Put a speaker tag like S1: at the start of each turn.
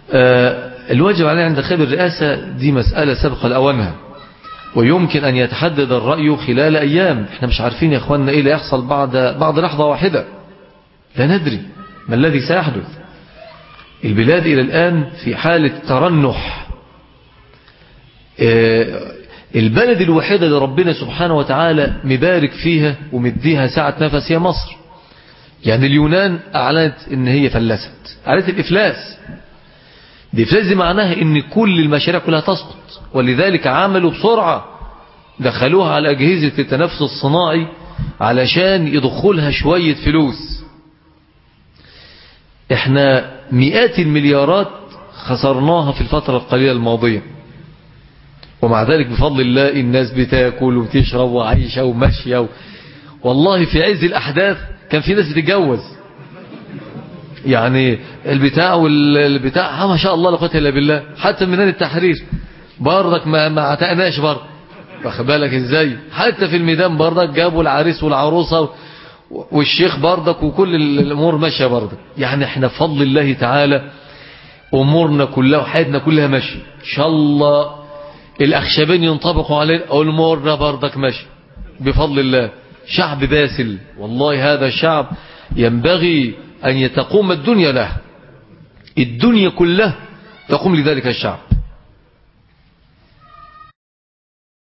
S1: الواجب علينا عند خير الرئاسة دي مسألة سبق لأوانها ويمكن أن يتحدد الرأي خلال أيام احنا مش عارفين يا أخواننا إيه اللي يحصل بعد, بعد لحظة واحدة لا ندري ما الذي سيحدث البلاد إلى الآن في حالة ترنح البلد الوحيدة اللي ربنا سبحانه وتعالى مبارك فيها ومديها ساعة نفس هي مصر يعني اليونان أعلنت ان هي فلست أعلنت الإفلاس الإفلاس دي معناها ان كل المشاريع كلها تسقط ولذلك عملوا بسرعة دخلوها على أجهزة التنفس الصناعي علشان يدخلها شوية فلوس احنا مئات المليارات خسرناها في الفترة القليلة الماضية ومع ذلك بفضل الله الناس بتاكل وتشرب وعايشة وماشية و... والله في عز الأحداث كان في ناس بتتجوز يعني البتاع والبتاع ما شاء الله لا قوه الا بالله حتى من التحرير برضك ما ما عتقناش برضه واخد بالك ازاي حتى في الميدان برضك جابوا العريس والعروسه والشيخ برضك وكل الامور ماشيه برضك يعني احنا بفضل الله تعالى امورنا كلها وحياتنا كلها ماشيه ان شاء الله الاخشبين ينطبقوا علينا امورنا برضك ماشيه بفضل الله شعب باسل والله هذا الشعب ينبغي أن يتقوم الدنيا له الدنيا كلها تقوم لذلك الشعب